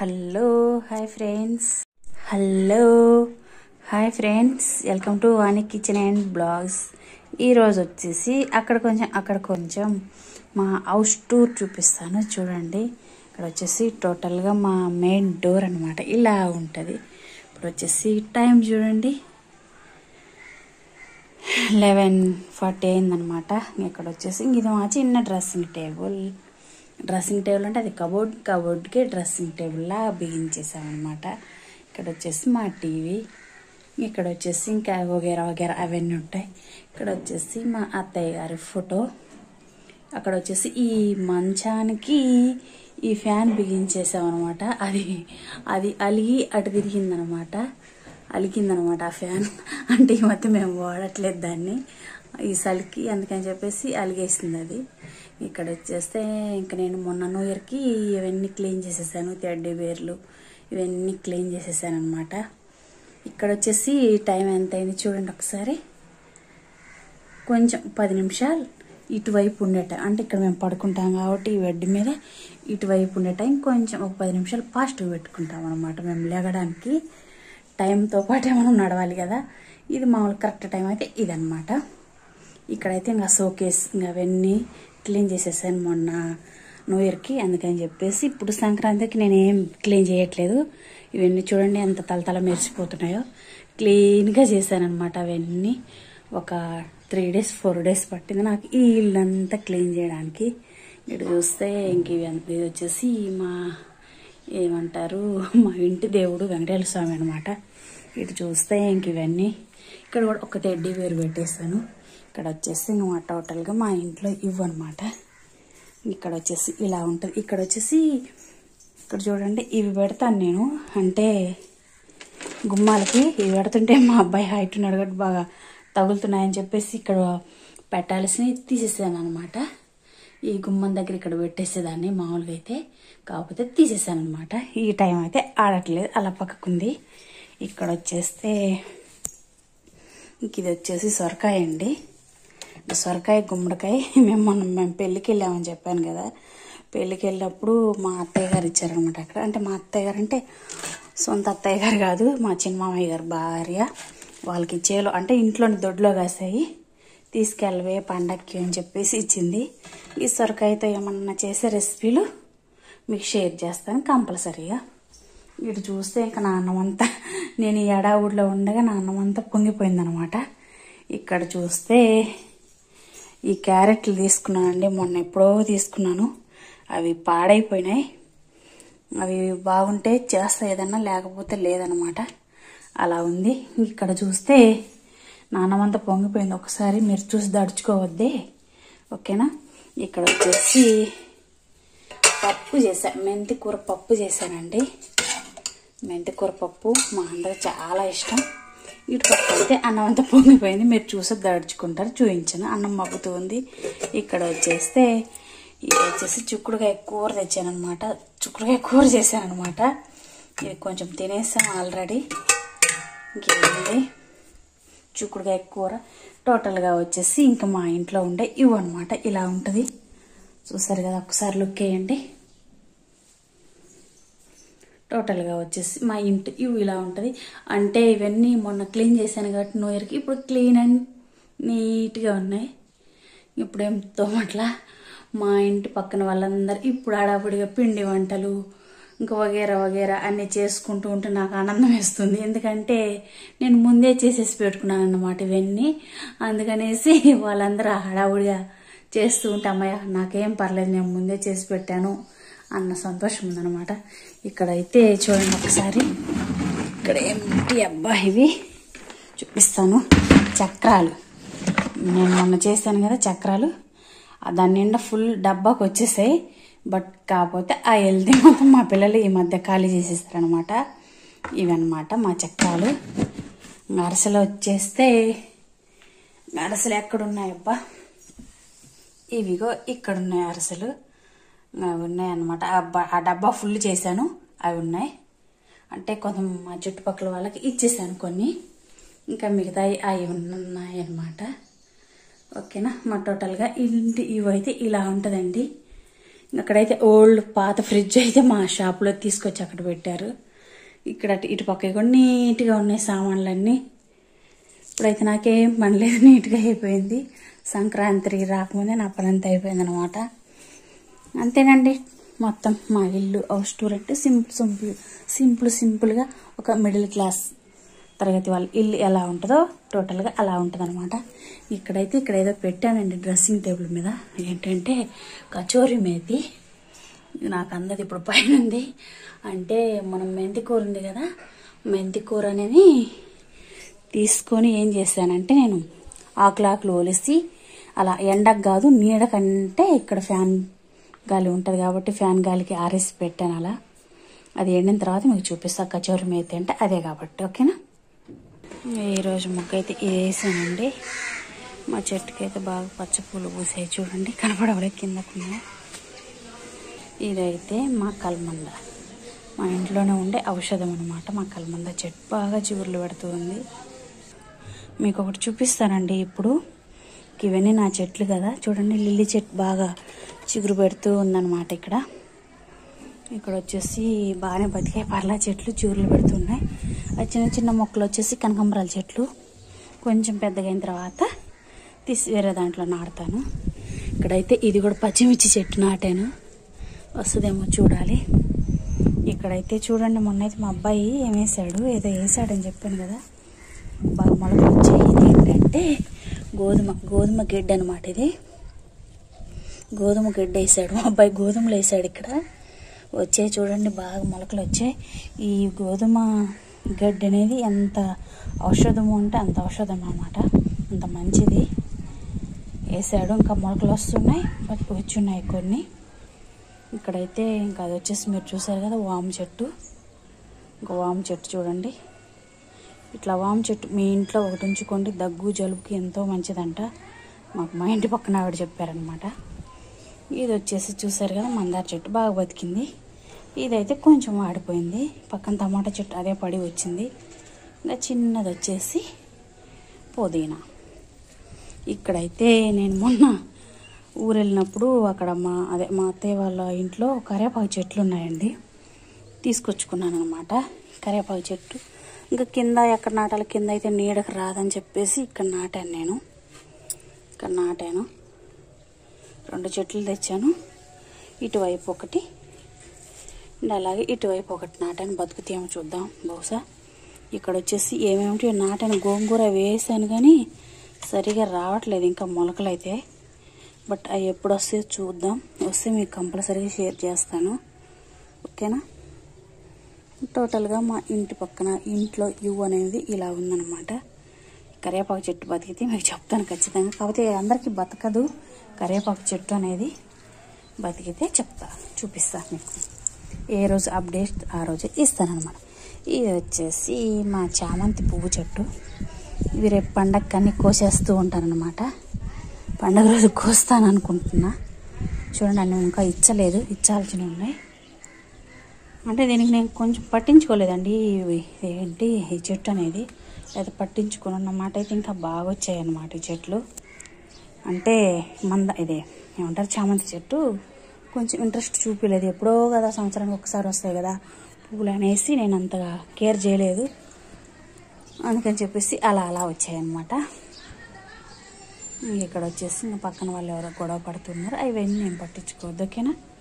hello hi friends hello hi friends welcome to Vani kitchen and blogs ఈరోజు వచ్చేసి అక్కడ కొంచెం అక్కడ కొంచెం మా హౌస్ టూర్ చూపిస్తాను చూడండి ఇక్కడ వచ్చేసి టోటల్గా మా మెయిన్ డోర్ అనమాట ఇలా ఉంటుంది ఇప్పుడు వచ్చేసి టైం చూడండి లెవెన్ ఫార్టీ అయిందనమాట ఇక్కడ వచ్చేసి ఇది మా చిన్న డ్రెస్సింగ్ టేబుల్ డ్రెస్సింగ్ టేబుల్ అంటే అది కబోర్డ్ కబోర్డ్కి డ్రెస్సింగ్ టేబుల్లా బిగించేసామన్నమాట ఇక్కడ వచ్చేసి మా టీవీ ఇక్కడ వచ్చేసి ఇంకా వగేరా వగేరా అవన్నీ ఉంటాయి ఇక్కడ వచ్చేసి మా అత్తయ్య గారి ఫోటో అక్కడ వచ్చేసి ఈ మంచానికి ఈ ఫ్యాన్ బిగించేసామన్నమాట అది అది అలిగి అటు తిరిగిందనమాట అలిగిందనమాట ఆ ఫ్యాన్ అంటే ఈ మధ్య మేము వాడట్లేదు దాన్ని ఈ చలికి అందుకని చెప్పేసి అలిగేసింది అది ఇక్కడ వచ్చేస్తే ఇంకా నేను మొన్న న్యూ ఇయర్కి ఇవన్నీ క్లీన్ చేసేసాను తెడ్డీ బేర్లు ఇవన్నీ క్లీన్ చేసేసాను అనమాట ఇక్కడ వచ్చేసి టైం ఎంత అయింది చూడండి ఒకసారి కొంచెం పది నిమిషాలు ఇటువైపు ఉండే టైం అంటే ఇక్కడ మేము పడుకుంటాం కాబట్టి ఈ బెడ్ మీద ఇటువైపు ఉండే టైం కొంచెం ఒక పది నిమిషాలు ఫాస్ట్గా పెట్టుకుంటాం అనమాట మేము లేగడానికి టైంతో పాటే మనం నడవాలి కదా ఇది మామూలు కరెక్ట్ టైం అయితే ఇదనమాట ఇక్కడైతే ఇంకా షోకేస్ ఇంకా అవన్నీ క్లీన్ చేసేసాను మొన్న న్యూ ఇయర్కి అందుకని చెప్పేసి ఇప్పుడు సంక్రాంతికి నేను ఏం క్లీన్ చేయట్లేదు ఇవన్నీ చూడండి ఎంత తలతల మెరిసిపోతున్నాయో క్లీన్గా చేశానమాట అవన్నీ ఒక త్రీ డేస్ ఫోర్ డేస్ పట్టింది నాకు ఈ ఇల్లంతా క్లీన్ చేయడానికి ఇటు చూస్తే ఇంక ఇవి అంత- ఇది వచ్చేసి మా ఏమంటారు మా ఇంటి దేవుడు వెంకటేశ్వర స్వామి అనమాట ఇటు చూస్తే ఇంక ఇవన్నీ ఇక్కడ కూడా ఒక తెడ్డీ వేరు పెట్టేశాను ఇక్కడ వచ్చేసి ఇంక మా టోటల్గా మా ఇంట్లో ఇవ్వనమాట ఇక్కడ వచ్చేసి ఇలా ఉంటుంది ఇక్కడ వచ్చేసి ఇక్కడ చూడండి ఇవి పెడతాను నేను అంటే గుమ్మాలకి ఇవి పెడుతుంటే మా అబ్బాయి హైట్ ఉన్నాడు కాబట్టి బాగా తగులుతున్నాయని చెప్పేసి ఇక్కడ పెట్టాల్సినవి తీసేసాను అనమాట ఈ గుమ్మం దగ్గర ఇక్కడ పెట్టేసేదాన్ని మామూలుగా అయితే కాకపోతే తీసేసాను అనమాట ఈ టైం అయితే ఆడట్లేదు అలా పక్కకుంది ఇక్కడ వచ్చేస్తే ఇంక ఇది వచ్చేసి సొరకాయ అండి సొరకాయ గుమ్మడికాయ మేము మొన్న మేము పెళ్ళికి వెళ్ళామని చెప్పాను కదా పెళ్ళికి వెళ్ళినప్పుడు మా అత్తయ్య గారు ఇచ్చారనమాట అక్కడ అంటే మా అత్తయ్య గారు అంటే సొంత అత్తయ్య గారు కాదు మా చిన్నమామయ్య గారు భార్య వాళ్ళకి ఇచ్చేలో అంటే ఇంట్లోని దొడ్లో కాసాయి తీసుకెళ్ళవే పండక్కి అని చెప్పేసి ఇచ్చింది ఈ సొరకాయతో ఏమన్నా చేసే రెసిపీలు మీకు షేర్ చేస్తాను కంపల్సరీగా ఇటు చూస్తే ఇంకా నా అన్నమంతా నేను ఈ ఎడావుడిలో ఉండగా నా అన్నమంతా పొంగిపోయిందనమాట ఇక్కడ చూస్తే ఈ క్యారెట్లు తీసుకున్నానండి మొన్న ఎప్పుడో తీసుకున్నాను అవి పాడైపోయినాయి అవి బాగుంటే చేస్తా ఏదన్నా లేకపోతే లేదనమాట అలా ఉంది ఇక్కడ చూస్తే నాన్నమంతా పొంగిపోయింది ఒకసారి మీరు చూసి దడుచుకోవద్దే ఓకేనా ఇక్కడ వచ్చేసి పప్పు చేశాను మెంతి కూర పప్పు చేశానండి మెంతి కూర పప్పు మా అందరికి చాలా ఇష్టం ఇటు పప్పు అయితే అన్నం అంతా పొంగిపోయింది మీరు చూసి దడుచుకుంటారు చూపించాను అన్నం మగ్గుతూ ఉంది ఇక్కడ వచ్చేస్తే ఇది వచ్చేసి చిక్కుడుకాయ కూర తెచ్చాను అనమాట చిక్కుడుకాయ కూర చేశాను అనమాట ఇది కొంచెం తినేసాం ఆల్రెడీ ఇంకేముంది చిక్కుడుకాయ కూర టోటల్గా వచ్చేసి ఇంకా మా ఇంట్లో ఉండే ఇవి అనమాట ఇలా ఉంటుంది చూసారు కదా ఒకసారి లుక్ వేయండి టోటల్గా వచ్చేసి మా ఇంటి ఇవి ఇలా ఉంటుంది అంటే ఇవన్నీ మొన్న క్లీన్ చేశాను కాబట్టి న్యూ ఇయర్కి ఇప్పుడు క్లీన్ అండ్ నీట్గా ఉన్నాయి ఇప్పుడేం తోమట్లా మా ఇంటి పక్కన వాళ్ళందరూ ఇప్పుడు హడావుడిగా పిండి వంటలు ఇంకా వగేరా వగేరా అన్నీ చేసుకుంటూ ఉంటే నాకు ఆనందం వేస్తుంది ఎందుకంటే నేను ముందే చేసేసి పెట్టుకున్నాను అన్నమాట ఇవన్నీ అందుకనేసి వాళ్ళందరూ హడావుడిగా చేస్తూ ఉంటే అమ్మయ్య నాకేం పర్లేదు నేను ముందే చేసి పెట్టాను అన్న సంతోషం ఉందన్నమాట ఇక్కడైతే చూడండి ఒకసారి ఇక్కడ ఏంటి అబ్బా ఇవి చూపిస్తాను చక్రాలు నేను మొన్న చేశాను కదా చక్రాలు ఆ దాని నిండా ఫుల్ డబ్బాకి వచ్చేసాయి బట్ కాకపోతే ఆ హెల్తీ మొత్తం మా పిల్లలు ఈ మధ్య ఖాళీ చేసేస్తారనమాట ఇవన్నమాట మా చక్రాలు అరసలు వచ్చేస్తే అరసలు ఎక్కడున్నాయబ్బా ఇవిగో ఇక్కడ ఉన్నాయి అరసలు అవి ఉన్నాయి అనమాట ఆ డబ్బా ఫుల్ చేశాను అవి ఉన్నాయి అంటే కొంచెం మా చుట్టుపక్కల వాళ్ళకి ఇచ్చేసాను కొన్ని ఇంకా మిగతాయి అవి ఉన్నాయి అనమాట ఓకేనా మా టోటల్గా ఇంటి ఇవైతే ఇలా ఉంటుందండి అక్కడైతే ఓల్డ్ పాత ఫ్రిడ్జ్ అయితే మా షాప్లో తీసుకొచ్చి అక్కడ పెట్టారు ఇక్కడ అటు- ఇటు పక్క కూడా నీట్గా ఉన్నాయి సామాన్లన్నీ ఇప్పుడైతే నాకేం పని లేదు నీట్గా అయిపోయింది సంక్రాంతి రాకముందే నా పని అంతా అయిపోయింది అనమాట అంతేనండి మొత్తం మా ఇల్లు హౌస్ టూర్ అంటే సింపుల్ సింపుల్ సింపుల్ సింపుల్గా ఒక మిడిల్ క్లాస్ తరగతి వాళ్ళ ఇల్లు ఎలా ఉంటుందో టోటల్గా అలా ఉంటుంది అనమాట ఇక్కడైతే ఇక్కడ ఏదో పెట్టానండి డ్రెస్సింగ్ టేబుల్ మీద ఏంటంటే కచోరీ మేతి ఇది నాకు అందది ఇప్పుడు పైన ఉంది అంటే మనం మెంతి కూర ఉంది కదా మెంతి కూర అనేది తీసుకొని ఏం చేశానంటే నేను ఆకులాకులు ఒలిసి అలా ఎండకు కాదు నీడకంటే ఇక్కడ ఫ్యాన్ గాలి ఉంటుంది కాబట్టి ఫ్యాన్ గాలికి ఆరేసి పెట్టాను అలా అది ఎండిన తర్వాత మీకు చూపిస్తా కచోరి మేతి అంటే అదే కాబట్టి ఓకేనా ఈరోజు ముగ్గు అయితే ఇది వేసానండి మా చెట్టుకి అయితే బాగా పచ్చ పూలు పూసాయి చూడండి కనపడవలే కిందకున్నాయి ఇదైతే మా కల్మంద మా ఇంట్లోనే ఉండే ఔషధం అనమాట మా కల్మంద చెట్టు బాగా చిగుర్లు పెడుతూ ఉంది మీకు ఒకటి చూపిస్తానండి ఇప్పుడు ఇవన్నీ నా చెట్లు కదా చూడండి లిల్లీ చెట్టు బాగా చిగురు పెడుతూ ఉందన్నమాట ఇక్కడ ఇక్కడ వచ్చేసి బాగానే బతికాయి పర్లా చెట్లు చిగురులు పెడుతున్నాయి ఆ చిన్న చిన్న మొక్కలు వచ్చేసి కనకాంబరాల చెట్లు కొంచెం పెద్దగా అయిన తర్వాత తీసి వేరే దాంట్లో నాటుతాను ఇక్కడైతే ఇది కూడా పచ్చిమిర్చి చెట్టు నాటాను వస్తుందేమో చూడాలి ఇక్కడైతే చూడండి మొన్నైతే మా అబ్బాయి ఏం వేసాడు ఏదో వేసాడని చెప్పాను కదా బాగా మొలకలు వచ్చాయి ఇది ఏంటంటే గోధుమ గోధుమ గిడ్డ అనమాట ఇది గోధుమ గిడ్డ వేసాడు మా అబ్బాయి గోధుమలు వేసాడు ఇక్కడ వచ్చాయి చూడండి బాగా మొలకలు వచ్చాయి ఈ గోధుమ గడ్డి అనేది ఎంత ఔషధము అంటే అంత ఔషధం అన్నమాట అంత మంచిది వేసాడు ఇంకా మొలకలు వస్తున్నాయి బతికి వచ్చున్నాయి కొన్ని ఇక్కడైతే ఇంకా అది వచ్చేసి మీరు చూసారు కదా వాము చెట్టు ఇంకా వాము చెట్టు చూడండి ఇట్లా వాము చెట్టు మీ ఇంట్లో ఒకటి ఉంచుకోండి దగ్గు జలుబుకి ఎంతో మంచిదంట మాకు మా ఇంటి పక్కన ఆవిడ చెప్పారనమాట ఇది వచ్చేసి చూసారు కదా మందార చెట్టు బాగా బతికింది ఇదైతే కొంచెం వాడిపోయింది పక్కన టమాటా చెట్టు అదే పడి వచ్చింది ఇంకా చిన్నది వచ్చేసి పుదీనా ఇక్కడైతే నేను మొన్న ఊరు వెళ్ళినప్పుడు అక్కడ మా అదే మా అత్తయ్య వాళ్ళ ఇంట్లో కరివేపాకు చెట్లు ఉన్నాయండి తీసుకొచ్చుకున్నాను అనమాట కరివేపాకు చెట్టు ఇంకా కింద ఎక్కడ నాటాలి కింద అయితే నీడకు రాదని చెప్పేసి ఇక్కడ నాటాను నేను ఇక్కడ నాటాను రెండు చెట్లు తెచ్చాను ఇటువైపు ఒకటి అండ్ అలాగే ఇటువైపు ఒకటి నాటాను బతుకుతేమో చూద్దాం బహుశా ఇక్కడ వచ్చేసి ఏమేమిటి నాటాను గోంగూర వేసాను కానీ సరిగా రావట్లేదు ఇంకా మొలకలైతే బట్ అవి ఎప్పుడు వస్తే చూద్దాం వస్తే మీకు కంపల్సరీగా షేర్ చేస్తాను ఓకేనా టోటల్గా మా ఇంటి పక్కన ఇంట్లో ఇవ్వు అనేది ఇలా ఉందన్నమాట కరివేపాకు చెట్టు బతికితే మీకు చెప్తాను ఖచ్చితంగా కాకపోతే అందరికీ బతకదు కరివేపాకు చెట్టు అనేది బతికితే చెప్తా చూపిస్తాను మీకు ఏ రోజు అప్డేట్ ఆ రోజు ఇస్తానన్నమాట ఇది వచ్చేసి మా చామంతి పువ్వు చెట్టు ఇవి రేపు పండగకి అన్ని కోసేస్తూ ఉంటానన్నమాట పండగ రోజు కోస్తాను అనుకుంటున్నా చూడండి అన్ని ఇంకా ఇచ్చలేదు ఇచ్చాల్సినవి ఉన్నాయి అంటే దీనికి నేను కొంచెం పట్టించుకోలేదండి ఇవి ఏంటి ఈ చెట్టు అనేది అది పట్టించుకుని అన్నమాట అయితే ఇంకా బాగా వచ్చాయి అన్నమాట ఈ చెట్లు అంటే మంద ఇదే ఏమంటారు చామంతి చెట్టు కొంచెం ఇంట్రెస్ట్ చూపించలేదు ఎప్పుడో కదా సంవత్సరానికి ఒకసారి వస్తాయి కదా పువ్వులు అనేసి నేను అంతగా కేర్ చేయలేదు అందుకని చెప్పేసి అలా అలా వచ్చాయన్నమాట ఇక్కడ వచ్చేసి ఇంకా పక్కన వాళ్ళు ఎవరో గొడవ పడుతున్నారు అవన్నీ నేను పట్టించుకోవద్దు ఓకేనా